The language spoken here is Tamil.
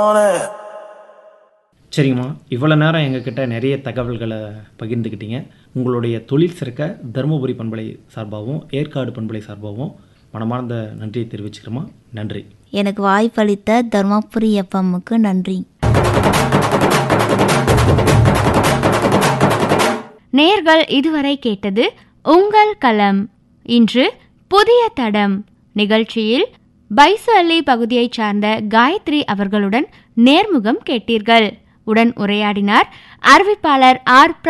சரிங்கம்மா இவ்வளோ நேரம் எங்ககிட்ட நிறைய தகவல்களை பகிர்ந்துக்கிட்டீங்க உங்களுடைய தொழில் சிறக்க தருமபுரி பண்பலை சார்பாகவும் ஏற்காடு பண்பலை சார்பாகவும் மனமார்ந்த நன்றியை தெரிவிச்சுக்கிறோமா நன்றி எனக்கு வாய்ப்பளித்த தர்மபுரி எஃப்எம்முக்கு நன்றி நேர்கள் இதுவரை கேட்டது உங்கள் களம் இன்று புதிய தடம் நிகழ்ச்சியில் பைசு அலி பகுதியைச் சார்ந்த காயத்ரி அவர்களுடன் நேர்முகம் கேட்டீர்கள் உடன் உரையாடினார் அறிவிப்பாளர் ஆர்